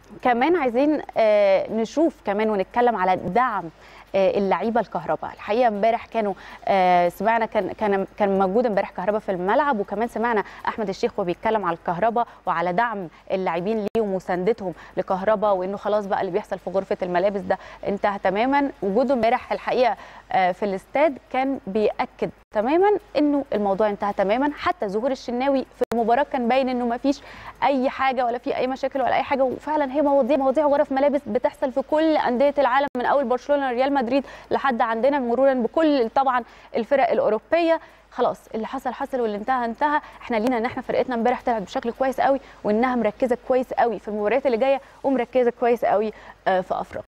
كمان عايزين آه، نشوف كمان ونتكلم على دعم آه، اللعيبه الكهرباء الحقيقه امبارح كانوا آه، سمعنا كان كان كان موجود امبارح كهرباء في الملعب وكمان سمعنا احمد الشيخ وهو بيتكلم على الكهرباء وعلى دعم اللاعبين ليه ومساندتهم لكهرباء وانه خلاص بقى اللي بيحصل في غرفه الملابس ده انتهى تماما وجوده امبارح الحقيقه آه، في الاستاد كان بياكد تماما انه الموضوع انتهى تماما حتى ظهور الشناوي في المباراه كان باين انه ما فيش اي حاجه ولا في اي مشاكل ولا اي حاجه وفعلا هي مواضيع مواضيع غرف ملابس بتحصل في كل انديه العالم من اول برشلونه ريال مدريد لحد عندنا مرورا بكل طبعا الفرق الاوروبيه خلاص اللي حصل حصل واللي انتهى انتهى احنا لينا ان احنا فرقتنا امبارح طلعت بشكل كويس قوي وانها مركزه كويس قوي في المباريات اللي جايه ومركزه كويس قوي آه، في افريقيا